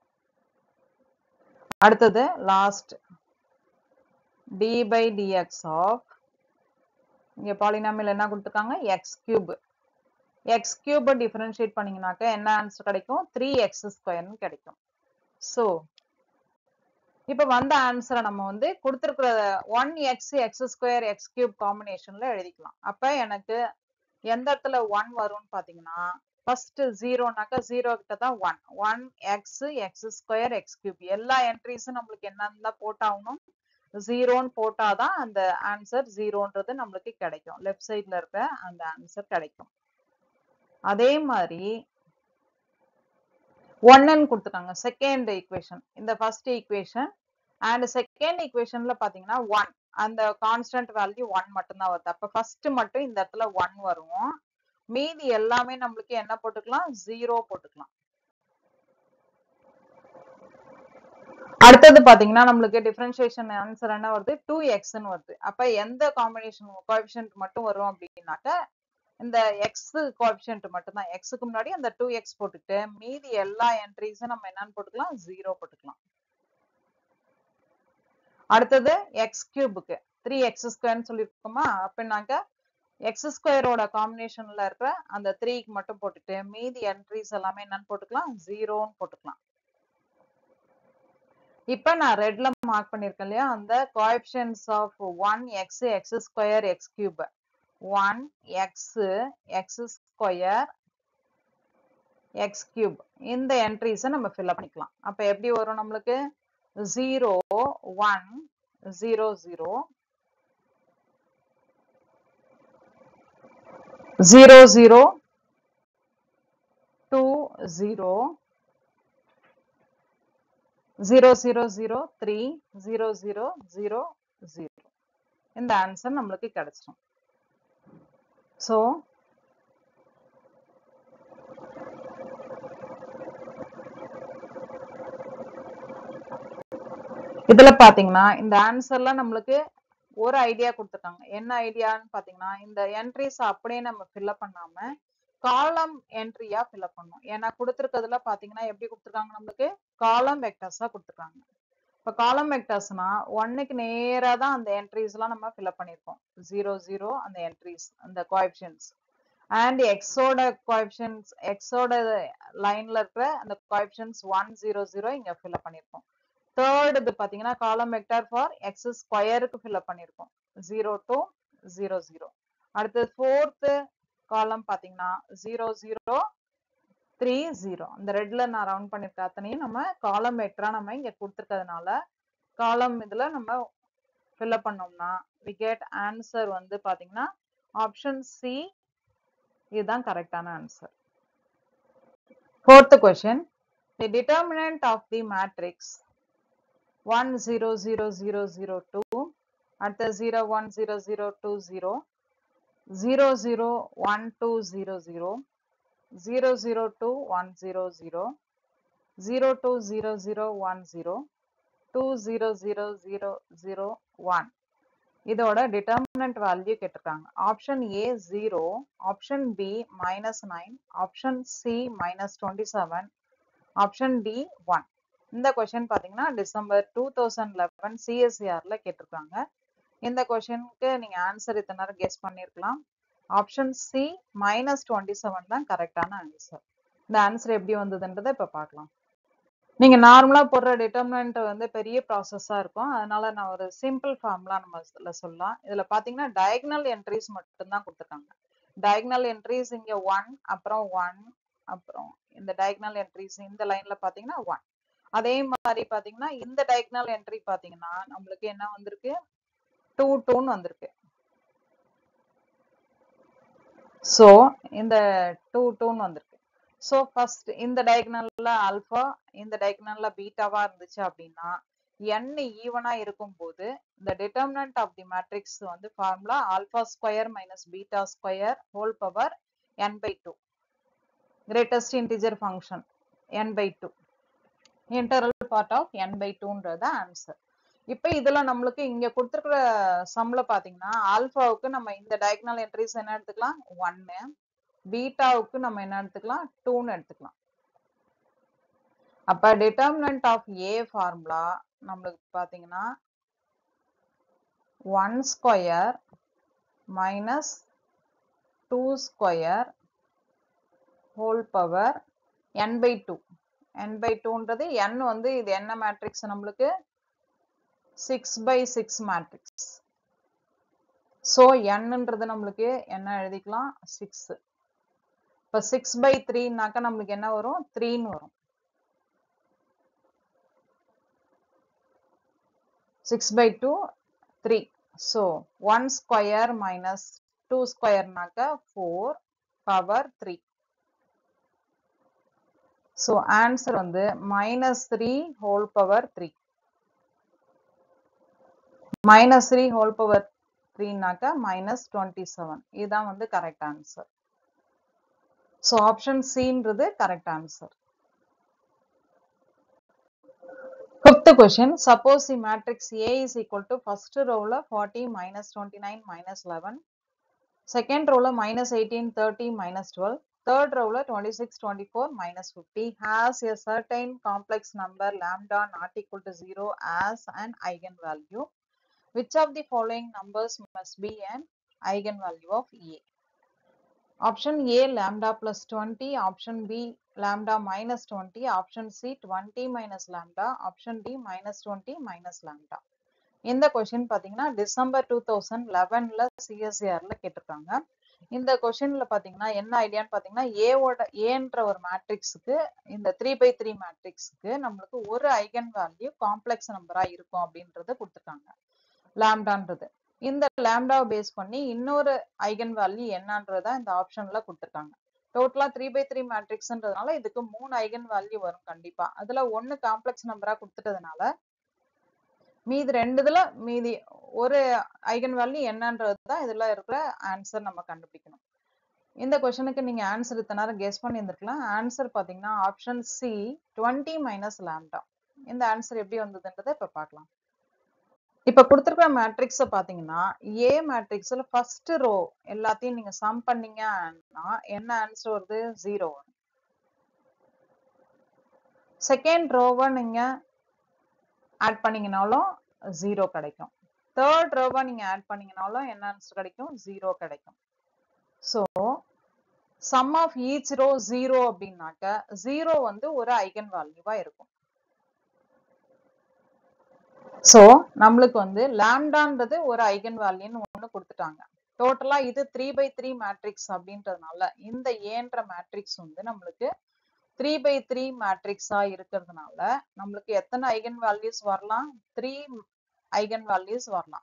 அடுத்தது last d by dx of இங்க பாலினாமியல் என்ன கொடுத்துருக்காங்க எக்ஸ் கியூப் எக்ஸ் கியூபை டிஃபரன்ஷியேட் பண்ணீங்கன்னாக்க என்ன ஆன்சர் கிடைக்கும் த்ரீ எக்ஸ் ஸ்கொயர்னு கிடைக்கும் ஸோ இப்ப வந்த ஆன்சரை நம்ம வந்து கொடுத்துருக்கிற one x x square x cube காம்பினேஷன்ல எழுதிக்கலாம் அப்ப எனக்கு எந்த இடத்துல ஒன் வரும்னு பாத்தீங்கன்னா ஃபர்ஸ்ட் ஜீரோனாக்கா ஜீரோ கிட்ட தான் one one x x square x cube எல்லா என்ட்ரிஸும் நம்மளுக்கு என்னன்னு போட்டாகணும் ஜீரோன்னு போட்டாதான் அந்த ஆன்சர் ஜீரோன்றது நம்மளுக்கு கிடைக்கும் லெஃப்ட் சைட்ல இருக்க அந்த ஆன்சர் கிடைக்கும் அதே மாதிரி ஒன்னு கொடுத்துருக்காங்க செகண்ட் ஈக்குவேஷன் இந்த ஃபர்ஸ்ட் ஈக்குவேஷன் அண்ட் செகண்ட் ஈக்குவேஷன்ல பாத்தீங்கன்னா ஒன் அந்த கான்ஸ்டன்ட் வேல்யூ ஒன் மட்டும்தான் வருது அப்ப ஃபர்ஸ்ட் மட்டும் இந்த இடத்துல ஒன் வரும் மீதி எல்லாமே நம்மளுக்கு என்ன போட்டுக்கலாம் ஜீரோ போட்டுக்கலாம் அடுத்தது பாத்தீங்கன்னா நம்மளுக்கு டிஃபரன்ஷியேஷன் ஆன்சர் என்ன வருது டூ எக்ஸ்ன்னு வருது அப்ப எந்த காம்பினேஷன் கோஎஃபிஷியன்ட் மட்டும் வரும் அப்படின்னாக்க இந்த எக்ஸ் கோஎஃபிஷியன்ட் மட்டும் தான் எக்ஸுக்கு முன்னாடி அந்த டூ எக்ஸ் போட்டுட்டு மீதி எல்லா என்ட்ரிஸும் நம்ம என்னன்னு போட்டுக்கலாம் ஜீரோ போட்டுக்கலாம் அடுத்தது எக்ஸ் கியூபுக்கு த்ரீ எக்ஸ் ஸ்கொயர்னு சொல்லியிருக்கோமா அப்படின்னாக்க எக்ஸ் ஸ்கொயரோட காம்பினேஷன்ல இருக்கிற அந்த த்ரீக்கு மட்டும் போட்டுட்டு மீதி என்ட்ரிஸ் எல்லாமே என்னன்னு போட்டுக்கலாம் ஜீரோன்னு போட்டுக்கலாம் இப்ப நான் ரெட்ல மார்க் பண்ணிருக்கேன் இல்லையா அந்த coefficients of one x x square x cube one x x square x cube இந்த என்ட்ரிஸை நம்ம ஃபில்அப் பண்ணிக்கலாம் அப்ப எப்படி வரும் நம்மளுக்கு zero one zero zero zero zero two zero zero zero zero three zero zero zero zero இந்த answer நம்மளுக்கு கிடைச்சிடும் ஸோ இதுல பாத்தீங்கன்னா இந்த ஆன்சர்ல நம்மளுக்கு ஒரு ஐடியா கொடுத்துருக்காங்க என்ன ஐடியான்னு பாத்தீங்கன்னா இந்த என்ட்ரிஸ் அப்படியே நம்ம ஃபில்அப் பண்ணாம காலம் என்ட்ரியா ஃபில்அப் பண்ணணும் ஏன்னா கொடுத்துருக்கிறதுல பாத்தீங்கன்னா எப்படி கொடுத்துருக்காங்க நம்மளுக்கு காலம் வெக்டர்ஸா கொடுத்துருக்காங்க இப்ப காலம் வெக்டர்ஸ்னா ஒன்னுக்கு நேரா தான் அந்த என்ட்ரிஸ் எல்லாம் நம்ம ஃபில்அப் பண்ணிருக்கோம் ஜீரோ ஜீரோ அந்த என்ட்ரிஸ் அந்த கோஎஃபிஷியன்ஸ் அண்ட் எக்ஸோட கோஎஃபிஷியன்ஸ் எக்ஸோட லைன்ல இருக்கிற அந்த கோஎஃபிஷியன்ஸ் ஒன் ஜீரோ ஜீரோ இங்க ஃபில்அப் பண்ணிருக்கோம் தேர்ட் இது பாத்தீங்கன்னா காலம் வெக்டர் ஃபார் எக்ஸ் ஸ்கொயருக்கு ஃபில்அப் பண்ணிருக்கோம் ஜீரோ டூ ஜீரோ ஜீரோ அடுத்தது ஃபோர்த்து காலம் பாத்தீங்கன்னா ஜீரோ ஜீரோ த்ரீ ஜீரோ அந்த ரெட்ல நான் ரவுண்ட் பண்ணிருக்க அத்தனையும் நம்ம காலம் வெக்டரா நம்ம இங்க கொடுத்துருக்கிறதுனால காலம் இதுல நம்ம ஃபில்அப் பண்ணோம்னா வி கெட் ஆன்சர் வந்து பாத்தீங்கன்னா ஆப்ஷன் சி இதுதான் கரெக்டான answer fourth question the determinant of the matrix one zero zero zero zero two அடுத்த zero one zero zero two zero zero zero one two zero zero zero zero two one zero zero zero two zero zero one zero two zero zero zero zero one இதோட determinant value கேட்டிருக்காங்க option A zero option B minus nine option C minus twenty seven option D one இந்த question பாத்தீங்கன்னா December two thousand eleven சிஎஸ்சிஆர்ல கேட்டிருக்காங்க இந்த கொஸ்டினுக்கு நீங்க answer இத்தனை நேரம் கெஸ் பண்ணிருக்கலாம் option C minus twenty seven தான் கரெக்டான ஆன்சர் இந்த ஆன்சர் எப்படி வந்ததுன்றதை இப்ப பார்க்கலாம் நீங்க நார்மலா போடுற டிட்டர்மினன்ட் வந்து பெரிய ப்ராசஸா இருக்கும் அதனால நான் ஒரு சிம்பிள் ஃபார்முலா நம்ம இதுல சொல்லலாம் இதுல பாத்தீங்கன்னா டயகனல் என்ட்ரிஸ் மட்டும் தான் கொடுத்துருக்காங்க டயகனல் என்ட்ரிஸ் இங்க ஒன் அப்புறம் ஒன் அப்புறம் இந்த டயகனல் என்ட்ரிஸ் இந்த லைன்ல பாத்தீங்கன்னா ஒன் அதே மாதிரி பாத்தீங்கன்னா இந்த டயகனல் என்ட்ரி பாத்தீங்கன்னா நம்மளுக்கு என்ன வந்திருக்கு டூ டூன்னு வந்திருக்கு சோ இந்த டூ டூன்னு வந்திருக்கு சோ ஃபர்ஸ்ட் இந்த டயகனல்ல ஆல்பா இந்த டயகனல்ல பீட்டாவா இருந்துச்சு அப்படின்னா n ஈவனா இருக்கும்போது இந்த டிட்டர்மினன்ட் ஆஃப் தி மேட்ரிக்ஸ் வந்து formula alpha square minus beta square whole power n by two greatest integer function n by two interval part of n by டூன்றது ஆன்சர் இப்போ இதுல நம்மளுக்கு இங்க கொடுத்துருக்கிற சம்ல பாத்தீங்கன்னா ஆல்பாவுக்கு நம்ம இந்த டயகனல் என்ட்ரிஸ் என்ன எடுத்துக்கலாம் ஒன்னு பீட்டாவுக்கு நம்ம என்ன எடுத்துக்கலாம் டூன்னு எடுத்துக்கலாம் அப்ப டிட்டர்மினன்ட் ஆஃப் ஏ ஃபார்முலா நம்மளுக்கு பாத்தீங்கன்னா one square minus two square whole power n by two n by டூன்றது என் வந்து இது என்ன மேட்ரிக்ஸ் நம்மளுக்கு six by six matrix so என்னன்றது நம்மளுக்கு என்ன எழுதிக்கலாம் சிக்ஸ் இப்போ சிக்ஸ் பை த்ரீனாக்கா நம்மளுக்கு என்ன வரும் த்ரீன்னு வரும் six by two three so one square minus two ஸ்கொயர்னாக்கா four power three so answer வந்து minus three whole power three minus three whole power த்ரீனாக்கா மைனஸ் டுவெண்ட்டி செவன் இதுதான் வந்து கரெக்ட் ஆன்சர் ஸோ ஆப்ஷன் சின்றது correct answer fifth question suppose the matrix A is equal to first ரோவில் forty minus twenty nine minus eleven second ரோவில் minus eighteen thirty minus twelve third row 26 24 minus 50 has a certain complex number lambda not equal to 0 as an eigenvalue which of the following numbers must be an eigenvalue of a option a lambda plus 20 option b lambda minus 20 option c 20 minus lambda option d minus 20 minus lambda இந்த question பாத்தீங்கன்னா December two thousand லெவன்ல சிஎஸ்சிஆர்ல கேட்டிருக்காங்க இந்த கொஸ்டின்ல பாத்தீங்கன்னா என்ன ஐடியான்னு பாத்தீங்கன்னா ஏவோட ஏன்ற ஒரு மேட்ரிக்ஸுக்கு இந்த த்ரீ பை த்ரீ மேட்ரிக்ஸுக்கு நம்மளுக்கு ஒரு ஐகன் வேல்யூ காம்ப்ளெக்ஸ் நம்பரா இருக்கும் அப்படின்றத கொடுத்துருக்காங்க லாம்டான்றது இந்த லாம்டாவை பேஸ் பண்ணி இன்னொரு ஐகன் வேல்யூ என்னன்றத இந்த ஆப்ஷன்ல கொடுத்துருக்காங்க டோட்டலா த்ரீ பை த்ரீ மேட்ரிக்ஸ்ன்றதுனால இதுக்கு மூணு ஐகன் வேல்யூ வரும் கண்டிப்பா அதுல ஒன்னு காம்ப்ளெக்ஸ் நம்பரா கொடுத்துட்டதுனால மீதி ரெண்டுதுல மீதி ஒரு ஐகன் வேல்யூ என்னன்றது தான் இதுல இருக்கிற ஆன்சர் நம்ம கண்டுபிடிக்கணும் இந்த கொஸ்டினுக்கு நீங்க ஆன்சர் இத்தனை நேரம் கெஸ் பண்ணி இருந்திருக்கலாம் ஆன்சர் பாத்தீங்கன்னா option C twenty minus lambda இந்த ஆன்சர் எப்படி வந்ததுன்றதை இப்ப பார்க்கலாம் இப்ப கொடுத்துருக்கிற மேட்ரிக்ஸ பாத்தீங்கன்னா ஏ மேட்ரிக்ஸ்ல ஃபர்ஸ்ட் ரோ எல்லாத்தையும் நீங்க சம் பண்ணீங்கன்னா என்ன ஆன்சர் வருது ஜீரோ வரும் செகண்ட் ரோவை நீங்க ஆட் பண்ணீங்கனாலும் ஜீரோ கிடைக்கும் தேர்ட் ரோவை நீங்க ஆட் பண்ணீங்கனாலும் என்ன ஆன்சர் கிடைக்கும் ஜீரோ கிடைக்கும் so sum of each row zero அப்படின்னாக்க ஜீரோ வந்து ஒரு ஐகன் வேல்யூவா இருக்கும் ஸோ நம்மளுக்கு வந்து லாம்டான்றது ஒரு ஐகன் வேல்யூன்னு ஒன்று கொடுத்துட்டாங்க டோட்டலா இது த்ரீ பை த்ரீ மேட்ரிக்ஸ் அப்படின்றதுனால இந்த ஏன்ற மேட்ரிக்ஸ் வந்து நம்மளுக்கு த்ரீ பை த்ரீ மேட்ரிக்ஸா இருக்கிறதுனால நம்மளுக்கு எத்தனை ஐகன் வேல்யூஸ் வரலாம் த்ரீ ஐகன் வேல்யூஸ் வரலாம்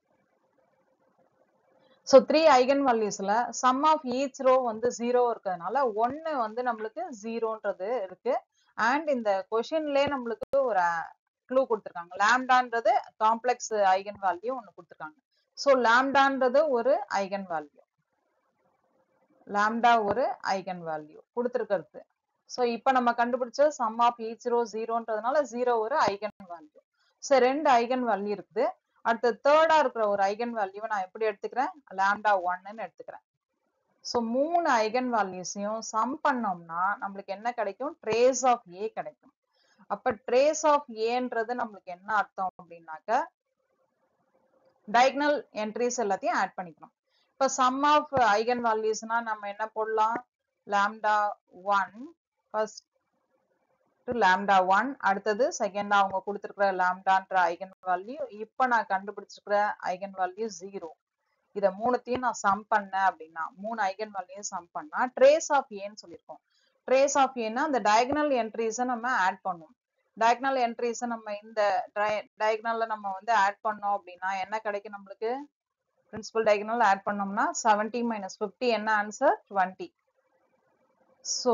ஸோ த்ரீ ஐகன் வேல்யூஸ்ல சம் ஆஃப் ஈச் ரோ வந்து ஜீரோ இருக்கிறதுனால ஒன்னு வந்து நம்மளுக்கு ஜீரோன்றது இருக்கு அண்ட் இந்த கொஷின்லேயே நம்மளுக்கு ஒரு க்ளூ கொடுத்துருக்காங்க லாம்டான்றது காம்ப்ளெக்ஸ் ஐகன் வேல்யூ ஒன்று கொடுத்துருக்காங்க ஸோ லாம்டான்றது ஒரு ஐகன் வேல்யூ லாம்டா ஒரு ஐகன் வேல்யூ கொடுத்துருக்கிறது ஸோ இப்போ நம்ம கண்டுபிடிச்ச சம் ஆஃப் ஈச் ரோ ஜீரோன்றதுனால ஜீரோ ஒரு ஐகன் வேல்யூ ஸோ ரெண்டு ஐகன் வேல்யூ இருக்குது அடுத்து தேர்டா இருக்கிற ஒரு ஐகன் வேல்யூவை நான் எப்படி எடுத்துக்கிறேன் லாம்டா ஒன்னு எடுத்துக்கிறேன் ஸோ மூணு ஐகன் வேல்யூஸையும் சம் பண்ணோம்னா நம்மளுக்கு என்ன கிடைக்கும் ட்ரேஸ் ஆஃப் ஏ கிடைக்கும் அப்ப ட்ரேஸ் ஆஃப் ஏன்றது நம்மளுக்கு என்ன அர்த்தம் அப்படின்னாக்க டயக்னல் என்ட்ரிஸ் எல்லாத்தையும் ஆட் பண்ணிக்கணும் இப்ப சம் ஆஃப் ஐகன் வேல்யூஸ்னா நம்ம என்ன போடலாம் lambda one first lambda one அடுத்தது செகண்டா அவங்க கொடுத்துருக்கிற லாம்டான்ற ஐகன் வேல்யூ இப்ப நான் கண்டுபிடிச்சிருக்கிற ஐகன் வேல்யூ ஜீரோ இத மூணுத்தையும் நான் சம் பண்ணேன் அப்படின்னா மூணு ஐகன் வேல்யூ சம் பண்ணா ட்ரேஸ் ஆஃப் ஏன்னு சொல்லியிருக்கோம் ட்ரேஸ் ஆஃப் ஏன்னா அந்த டயகனல் என்ட்ரிஸை நம்ம ஆட் பண்ணுவோம் டயகனல் என்ட்ரிஸை நம்ம இந்த டயகனல்ல நம்ம வந்து ஆட் பண்ணோம் அப்படின்னா என்ன கிடைக்கும் நம்மளுக்கு பிரின்சிபல் டயகனல் ஆட் பண்ணோம்னா செவன்டி மைனஸ் ஃபிஃப்டி என்ன ஆன்சர் டுவெண்ட்டி ஸோ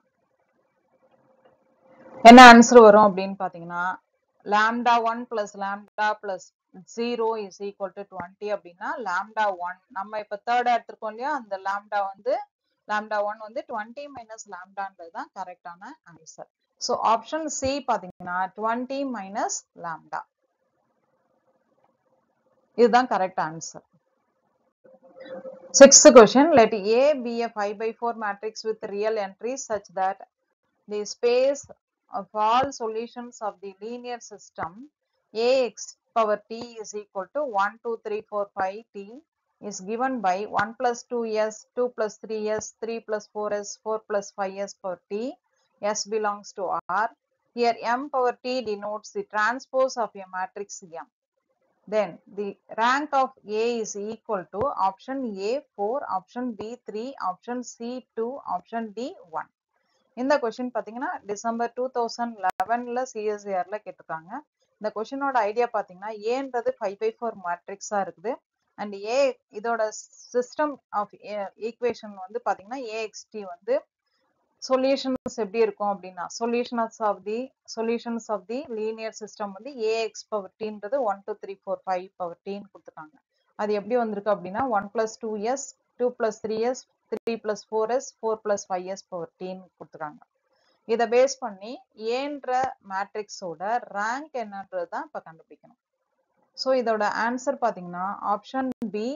என்ன ஆன்சர் வரும் அப்படின்னு பாத்தீங்கன்னா lambda one plus lambda plus zero is equal to twenty அப்படின்னா லாம்டா ஒன் நம்ம இப்ப தேர்ட் எடுத்திருக்கோம் இல்லையா அந்த லாம்டா வந்து லாம்டா ஒன் வந்து டுவெண்ட்டி மைனஸ் லாம்டான்றது தான் கரெக்டான ஆன்சர் ஸோ ஆப்ஷன் சி பாத்தீங்கன்னா டுவெண்ட்டி மைனஸ் லாம்டா இதுதான் correct answer Sixth question, let A be a 5 by 4 matrix with real entries such that the space of all solutions of the linear system Ax power t is equal to 1, 2, 3, 4, 5 t is given by 1 plus 2s, 2 plus 3s, 3 plus 4s, 4 plus 5s power t. S belongs to R. Here m power t denotes the transpose of a matrix M. Then the rank of A is equal to option A 4, option B 3, option C 2, option D 1. இந்த question பாத்தீங்கன்னா December two thousand லெவன்ல சிஎஸ்ஆர்ல கேட்டிருக்காங்க இந்த கொஸ்டினோட idea பாத்தீங்கன்னா ஏன்றது five by four மேட்ரிக்ஸா இருக்குது அண்ட் ஏ இதோட சிஸ்டம் ஆஃப் ஈக்குவேஷன் வந்து பாத்தீங்கன்னா ஏஎக்ஸ்டி வந்து சொல்யூஷன்ஸ் எப்படி இருக்கும் அப்படின்னா solutions of the solutions of the linear system வந்து ஏஎக்ஸ் பவர் டீன்றது one two three four five power டீன்னு கொடுத்துருக்காங்க அது எப்படி வந்திருக்கு அப்படின்னா one plus two S two plus three S three plus four S four plus five S power டீன்னு கொடுத்துருக்காங்க இதை பேஸ் பண்ணி ஏன்ற மேட்ரிக்ஸோட ரேங்க் என்னன்றது தான் இப்போ கண்டுபிடிக்கணும் ஸோ இதோட ஆன்சர் பார்த்தீங்கன்னா ஆப்ஷன் பி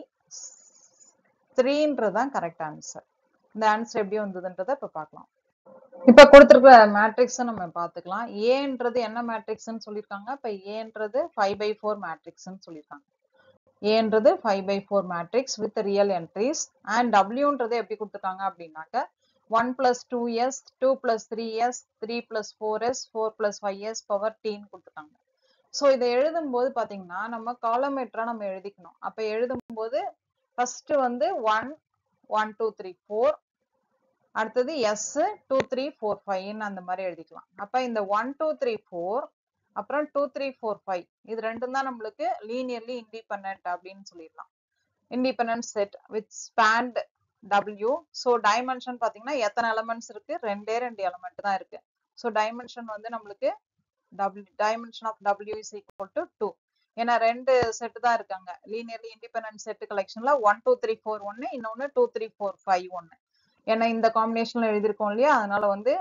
த்ரீன்றது தான் கரெக்ட் ஆன்சர் இந்த ஆன்சர் எப்படி வந்ததுன்றதை இப்போ பார்க்கலாம் இப்ப கொடுத்திருக்கிற மேட்ரிக்ஸ் நம்ம பார்த்துக்கலாம் ஏன்றது என்ன மேட்ரிக்ஸ்னு சொல்லியிருக்காங்க இப்ப ஏன்றது ஃபைவ் பை ஃபோர் மேட்ரிக்ஸ்னு சொல்லியிருக்காங்க ஏன்றது five by four matrix with real entries and டபிள்யூன்றது எப்படி கொடுத்துருக்காங்க அப்படின்னாக்க one plus two S two plus three S three plus four S four plus five S power டீன்னு கொடுத்துருக்காங்க ஸோ இதை எழுதும்போது பார்த்தீங்கன்னா நம்ம காலமேட்டரா நம்ம எழுதிக்கணும் அப்ப எழுதும்போது ஃபர்ஸ்ட் வந்து one one two three four அடுத்தது எஸ் டூ த்ரீ ஃபோர் ஃபைவ்னு அந்த மாதிரி எழுதிக்கலாம் அப்ப இந்த ஒன் டூ த்ரீ ஃபோர் அப்புறம் டூ த்ரீ ஃபோர் ஃபைவ் இது ரெண்டும் தான் நம்மளுக்கு லீனியர்லி இண்டிபெண்ட் அப்படின்னு சொல்லிடலாம் independent set with span W so dimension பார்த்தீங்கன்னா எத்தனை எலமெண்ட்ஸ் இருக்கு ரெண்டே ரெண்டு எலமெண்ட் தான் இருக்கு ஸோ டைமென்ஷன் வந்து நம்மளுக்கு W dimension of W is equal to two ஏன்னா ரெண்டு செட் தான் இருக்காங்க லீனியர்லி இண்டிபெண்டன்ட் செட் கலெக்ஷன்ல ஒன் டூ த்ரீ ஃபோர் ஒன்னு இன்னொன்னு டூ த்ரீ ஃபோர் ஃபைவ் ஒன்னு ஏன்னா இந்த காம்பினேஷன்ல எழுதியிருக்கோம் இல்லையா அதனால வந்து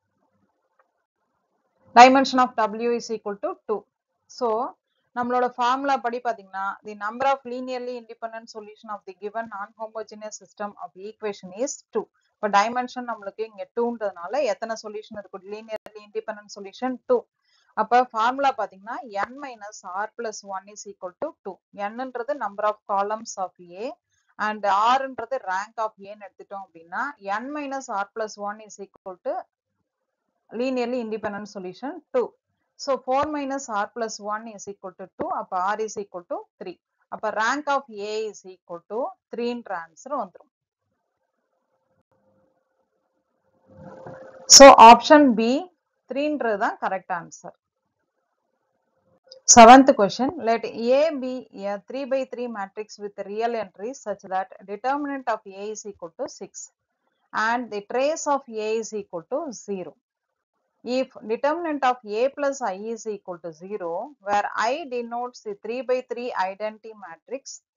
dimension of W is equal to two so நம்மளோட ஃபார்முலா படி பார்த்தீங்கன்னா the number of linearly independent solution of the given non homogeneous system of equation is two இப்போ டைமென்ஷன் நம்மளுக்கு இங்க டூன்றதுனால எத்தனை சொல்யூஷன் இருக்கும் லீனியர்லி இண்டிபெண்டன்ட் சொல்யூஷன் டூ அப்ப ஃபார்முலா பாத்தீங்கன்னா n minus R plus one is equal to two என்னன்றது number of columns of A and ஆர்ன்றது ரேங்க் ஆஃப் ஏன்னு எடுத்துட்டோம் அப்படின்னா n minus R plus one is equal to linearly independent solution two so four minus R plus one is equal to two அப்போ R is equal to three அப்போ rank of A is equal to த்ரீன்ற answer வந்துடும் so option B த்ரீன்றது தான் correct answer Seventh question, let A be a 3 by 3 matrix with real entries such that determinant of A is equal to 6 and the trace of A is equal to 0. If determinant of A plus I is equal to 0, where I denotes the 3 by 3 identity matrix,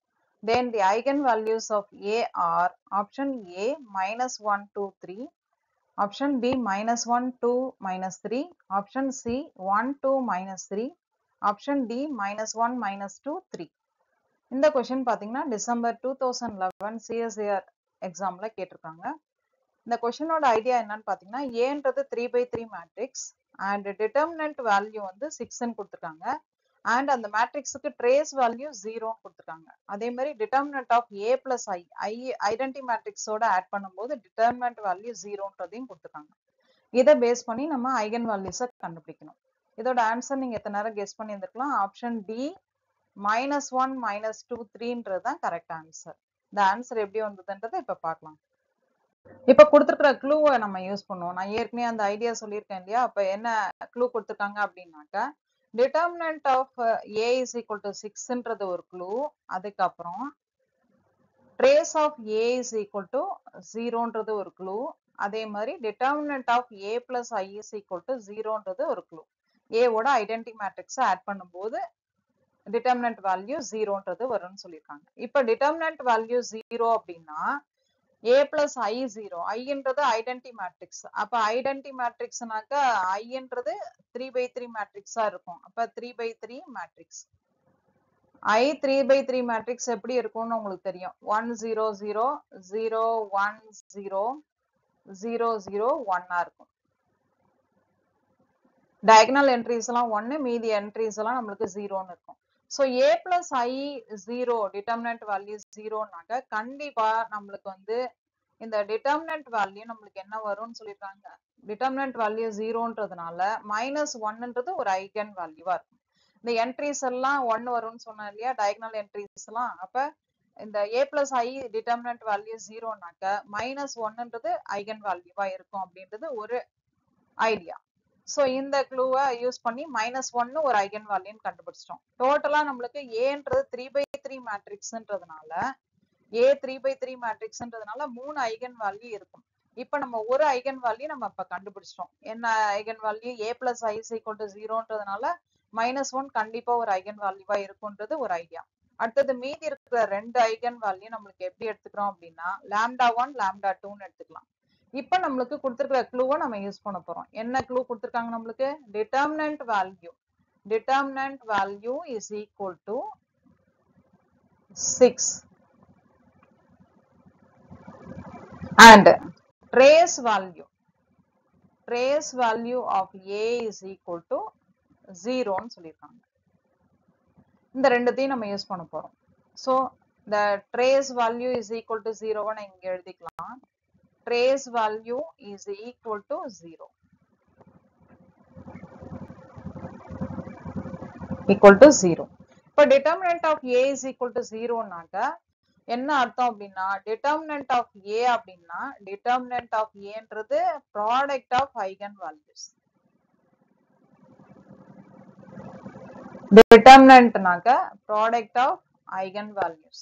then the eigenvalues of a are option a minus 1 2 3 option b minus 1 2 minus 3 option c 1 2 minus 3 option d minus 1 minus 2 3 இந்த question பாத்தீங்கன்னா December two thousand eleven CSIR எக்ஸாம்ல கேட்டிருக்காங்க இந்த கொஸ்டினோட idea என்னன்னு பாத்தீங்கன்னா ஏன்றது three by three matrix and determinant value வந்து சிக்ஸ்ன்னு கொடுத்துருக்காங்க அண்ட் அந்த மேட்ரிக்ஸுக்கு ட்ரேஸ் வேல்யூ ஜீரோன்னு கொடுத்துருக்காங்க அதே மாதிரி determinant of A plus I I identity மேட்ரிக்ஸோட ஆட் பண்ணும்போது டிட்டர்மினன்ட் வேல்யூ ஜீரோன்றதையும் கொடுத்துருக்காங்க இதை பேஸ் பண்ணி நம்ம ஐகன் வேல்யூஸை கண்டுபிடிக்கணும் இதோட ஆன்சர் நீங்க எத்தனை நேரம் கெஸ் பண்ணியிருந்துக்கலாம் option D minus one minus two த்ரீன்றது தான் கரெக்ட் ஆன்சர் இந்த ஆன்சர் எப்படி வந்ததுன்றதை இப்ப பார்க்கலாம் இப்ப கொடுத்துருக்கிற க்ளூவை நம்ம யூஸ் பண்ணுவோம் நான் ஏற்கனவே அந்த ஐடியா சொல்லியிருக்கேன் இல்லையா அப்ப என்ன க்ளூ கொடுத்துருக்காங்க அப்படின்னாக்க determinant of A is equal to சிக்ஸ்ன்றது ஒரு க்ளூ அதுக்கப்புறம் trace of A is equal to ஜீரோன்றது ஒரு க்ளூ அதே மாதிரி determinant of A plus I is equal to ஜீரோன்றது ஒரு க்ளூ ஏவோட ஐடென்டி மேட்ரிக்ஸை ஆட் பண்ணும்போது டிட்டர்மினன்ட் வேல்யூ ஜீரோன்றது வரும்னு சொல்லியிருக்காங்க இப்போ டிட்டர்மினன்ட் வேல்யூ ஜீரோ அப்படின்னா ஏ பிளஸ் ஐ ஜீரோ ஐன்றது ஐடென்டி மேட்ரிக்ஸ் அப்ப ஐடென்டி மேட்ரிக்ஸ்னாக்க ஐன்றது த்ரீ பை த்ரீ மேட்ரிக்ஸா இருக்கும் அப்ப three by three matrix I three by three matrix எப்படி இருக்கும்னு உங்களுக்கு தெரியும் one zero zero zero one zero zero zero ஒன்னா இருக்கும் டயகனல் என்ட்ரிஸ் எல்லாம் ஒன்னு மீதி என்ட்ரிஸ் எல்லாம் நம்மளுக்கு ஜீரோன்னு இருக்கும் so A plus I zero determinant value ஜீரோனாக்க கண்டிப்பா நம்மளுக்கு வந்து இந்த டிட்டர்மினன்ட் வேல்யூ நம்மளுக்கு என்ன வரும்னு சொல்லியிருக்காங்க டிட்டர்மினன்ட் வேல்யூ ஜீரோன்றதுனால மைனஸ் ஒன்னுன்றது ஒரு ஐகன் வேல்யூவா இருக்கும் இந்த என்ட்ரிஸ் எல்லாம் ஒன்னு வரும்னு சொன்னேன் இல்லையா டயகனல் என்ட்ரிஸ் எல்லாம் அப்ப இந்த A plus I determinant value ஜீரோனாக்க மைனஸ் ஒன்னுன்றது ஐகன் வேல்யூவா இருக்கும் அப்படின்றது ஒரு ஐடியா ஸோ இந்த க்ளூவை யூஸ் பண்ணி மைனஸ் ஒன்னு ஒரு ஐகன் வேல்யூன்னு கண்டுபிடிச்சிட்டோம் டோட்டலா நம்மளுக்கு ஏன்றது த்ரீ பை த்ரீ மேட்ரிக்ஸ்ன்றதுனால ஏ த்ரீ பை த்ரீ மேட்ரிக்ஸ்ன்றதுனால மூணு ஐகன் வேல்யூ இருக்கும் இப்போ நம்ம ஒரு ஐகன் வேல்யூ நம்ம இப்ப கண்டுபிடிச்சிட்டோம் என்ன eigen value A plus I equal to ஜீரோன்றதுனால மைனஸ் ஒன் கண்டிப்பா ஒரு ஐகன் வேல்யூவா இருக்கும்ன்றது ஒரு ஐடியா அடுத்தது மீதி இருக்கிற ரெண்டு ஐகன் வேல்யூ நம்மளுக்கு எப்படி எடுத்துக்கிறோம் அப்படின்னா லாம்டா ஒன் லாம்டா டூன்னு எடுத்துக்கலாம் இப்ப நம்மளுக்கு கொடுத்துருக்கிற க்ளூவை நம்ம யூஸ் பண்ண போறோம் என்ன க்ளூ கொடுத்துருக்காங்க நம்மளுக்கு determinant value determinant value is equal to six and trace value trace value of A is equal to ஜீரோன்னு சொல்லியிருக்காங்க இந்த ரெண்டுத்தையும் நம்ம யூஸ் பண்ண போறோம் so the trace value is equal to 0 நான் இங்க எழுதிக்கலாம் trace value is equal to 0 equal to 0 இப்ப determinant of a is equal to 0 நாக்க என்ன அர்த்தம் அப்படின்னா determinant of a அப்படின்னா determinant of aன்றது product of eigen values determinantனாக்க product of eigen values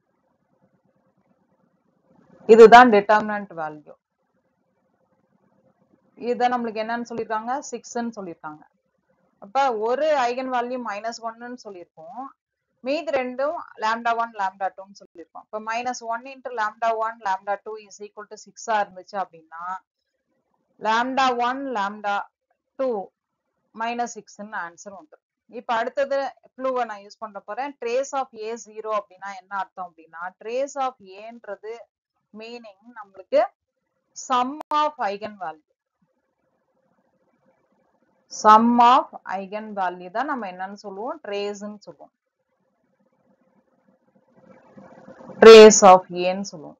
இதுதான் determinant value இத நம்மளுக்கு என்னன்னு சொல்லிருக்காங்க சிக்ஸ்ன்னு சொல்லிருக்காங்க அப்ப ஒரு ஐகன் வேல்யூ மைனஸ் ஒன்னு சொல்லியிருக்கோம் மீதி ரெண்டும் லாம்டா ஒன் லாம்டா டூன்னு சொல்லியிருக்கோம் இப்ப minus one into lambda one lambda two is equal to சிக்ஸா இருந்துச்சு அப்படின்னா lambda one lambda two minus சிக்ஸ்ன்னு ஆன்சர் வந்துடும் இப்ப அடுத்தது க்ளூவை நான் யூஸ் பண்ண போறேன் ட்ரேஸ் ஆஃப் ஏ ஜீரோ அப்படின்னா என்ன அர்த்தம் அப்படின்னா ட்ரேஸ் ஆஃப் ஏன்றது மீனிங் நம்மளுக்கு sum of eigen value sum of eigen value தான் நம்ம என்னன்னு சொல்லுவோம் ட்ரேஸ்ன்னு சொல்லுவோம் ட்ரேஸ் ஆஃப் ஏன்னு சொல்லுவோம்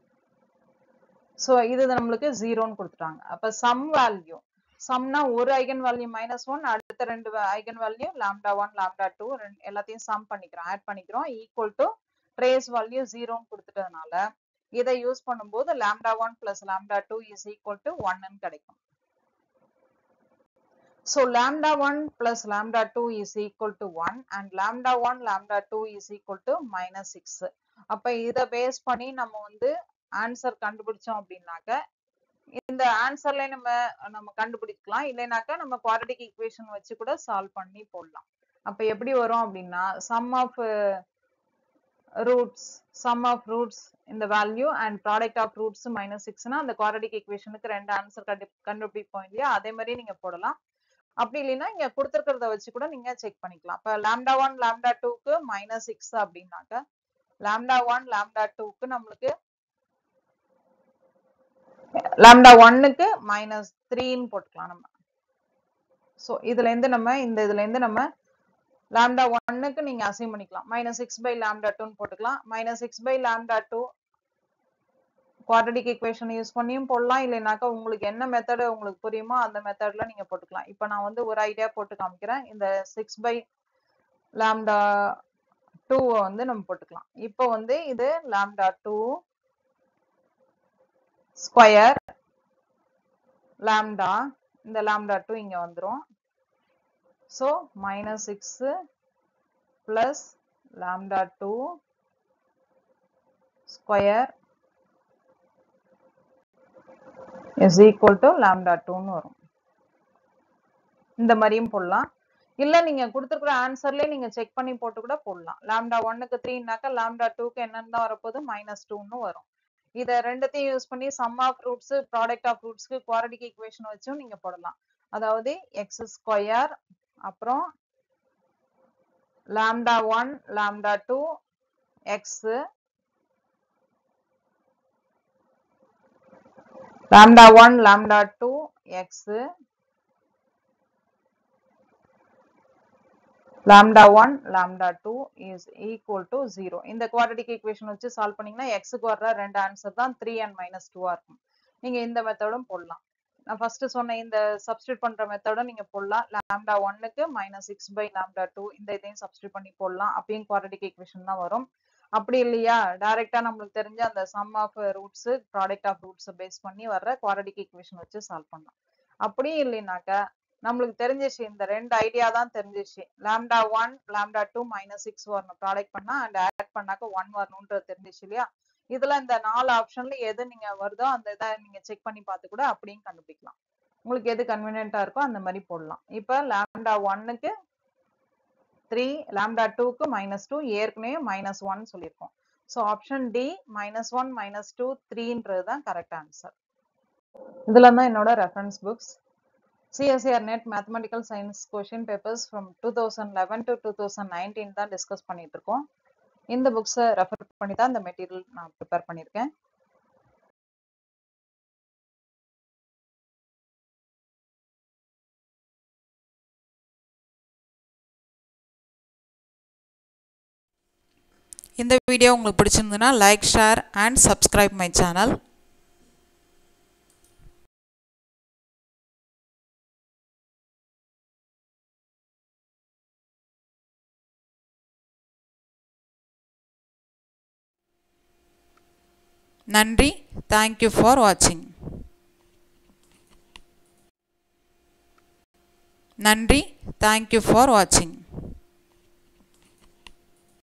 சோ இது நம்மளுக்கு ஜீரோன்னு கொடுத்துட்டாங்க அப்ப சம் வேல்யூ சம்னா ஒரு ஐகன் வேல்யூ மைனஸ் ஒன் அடுத்த ரெண்டு eigen value lambda one lambda two எல்லாத்தையும் சம் பண்ணிக்கிறோம் ஆட் பண்ணிக்கிறோம் ஈக்குவல் டு ட்ரேஸ் வேல்யூ ஜீரோன்னு கொடுத்துட்டதுனால இதை யூஸ் பண்ணும்போது lambda one plus lambda two is equal to ஒன்னு கிடைக்கும் So lambda 1 plus lambda 2 is equal to 1 and lambda 1 lambda 2 is equal to minus 6. அப்ப இத பேஸ் பண்ணி நம்ம வந்து ஆன்சர் கண்டுபிடிச்சோம் அப்படின்னாக்க இந்த ஆன்சர்ல நம்ம நம்ம கண்டுபிடிக்கலாம் இல்லைனாக்கா நம்ம குவாட்ரட்டிக் ஈக்குவேஷன் வச்சு கூட சால்வ் பண்ணி போடலாம் அப்ப எப்படி வரும் அப்படின்னா sum of roots sum of roots இந்த value and product of roots minus சிக்ஸ்னா அந்த குவாட்ரடிக் ஈக்குவேஷனுக்கு ரெண்டு ஆன்சர் கண்டு கண்டுபிடிப்போம் இல்லையா அதே மாதிரி நீங்க போடலாம் அப்படி இல்லைன்னா இங்க கொடுத்துருக்கிறத வச்சு கூட நீங்க செக் பண்ணிக்கலாம் இப்ப லாம்டா ஒன் லாம்டா டூக்கு மைனஸ் சிக்ஸ் அப்படின்னாக்க லாம்டா ஒன் லாம்டா டூக்கு நம்மளுக்கு லாம்டா ஒன்னுக்கு மைனஸ் த்ரீன்னு போட்டுக்கலாம் நம்ம ஸோ இதுல இருந்து நம்ம இந்த இதுல இருந்து நம்ம லாம்டா ஒன்னுக்கு நீங்க அசைன் பண்ணிக்கலாம் மைனஸ் சிக்ஸ் பை லாம்டா டூன்னு போட்டுக்கலாம் minus six by lambda two quadratic equation use பண்ணியும் போடலாம் இல்லைனாக்கா உங்களுக்கு என்ன மெத்தடு உங்களுக்கு புரியுமோ அந்த மெத்தட்ல நீங்க போட்டுக்கலாம் இப்போ நான் வந்து ஒரு ஐடியா போட்டு காமிக்கிறேன் இந்த சிக்ஸ் பை லாம்டா டூவை வந்து நம்ம போட்டுக்கலாம் இப்போ வந்து இது லாம்டா டூ ஸ்கொயர் லாம்டா இந்த லாம்டா டூ இங்க வந்துரும் so minus six plus lambda two square is equal to lambda டூன்னு வரும் இந்த மாதிரியும் போடலாம் இல்ல நீங்க கொடுத்துருக்குற ஆன்சர்லயே நீங்க செக் பண்ணி போட்டு கூட போடலாம் லாம்டா ஒன்னுக்கு த்ரீனாக்கா லாம்டா டூக்கு என்னன்னு தான் வரப்போகுது மைனஸ் டூன்னு வரும் இத ரெண்டுத்தையும் யூஸ் பண்ணி sum of roots product of ரூட்ஸ்க்கு குவாரடிக் ஈக்குவேஷன் வச்சும் நீங்க போடலாம் அதாவது எக்ஸ் ஸ்கொயர் அப்புறம் lambda one lambda two X lambda 1 lambda 2 x lambda 1 lambda 2 is equal to 0 இந்த quadratic equation வச்சு சால்வ் பண்ணீங்கன்னா x க்கு வர்ற ரெண்டு ஆன்சர் தான் 3 and minus 2 ஆ இருக்கும் நீங்க இந்த மெத்தடும் போடலாம் நான் ஃபர்ஸ்ட் சொன்ன இந்த சப்ஸ்டியூட் பண்ற மெத்தடும் நீங்க போடலாம் lambda 1 க்கு minus 6 by lambda 2 இந்த இதையும் சப்ஸ்டியூட் பண்ணி போடலாம் அப்பயும் quadratic equation தான் வரும் அப்படி இல்லையா டைரக்டா நம்மளுக்கு தெரிஞ்ச அந்த sum of roots product of roots base பண்ணி வர்ற குவாரடிக் ஈக்குவேஷன் வச்சு சால்வ் பண்ணலாம் அப்படியும் இல்லைனாக்கா நம்மளுக்கு தெரிஞ்சிச்சு இந்த ரெண்டு ஐடியா தான் தெரிஞ்சிச்சு lambda one lambda two minus six வரணும் ப்ராடக்ட் பண்ணா அண்ட் ஆட் பண்ணாக்க ஒன் வரணும்ன்றது தெரிஞ்சிச்சு இல்லையா இதுல இந்த நாலு ஆப்ஷன்ல எது நீங்க வருதோ அந்த இதை நீங்க செக் பண்ணி பார்த்து கூட அப்படியும் கண்டுபிடிக்கலாம் உங்களுக்கு எது கன்வீனியன்ட்டா இருக்கோ அந்த மாதிரி போடலாம் இப்போ லாம்டா ஒன்னுக்கு த்ரீ லாம்டா டூக்கு மைனஸ் டூ ஏற்கனவே மைனஸ் ஒன் சொல்லியிருக்கோம் so option D minus one minus two த்ரீன்றது தான் கரெக்ட் ஆன்சர் இதில் தான் என்னோட reference books CSIR NET mathematical science question papers from two thousand eleven to two thousand nineteen தான் discuss பண்ணிட்டு இருக்கோம் இந்த புக்ஸை ரெஃபர் பண்ணி தான் இந்த மெட்டீரியல் நான் ப்ரிப்பேர் பண்ணியிருக்கேன் இந்த வீடியோ உங்களுக்கு பிடிச்சிருந்ததுன்னா like share and subscribe my channel நன்றி தேங்க்யூ ஃபார் வாட்சிங் நன்றி தேங்க்யூ ஃபார் வாட்சிங்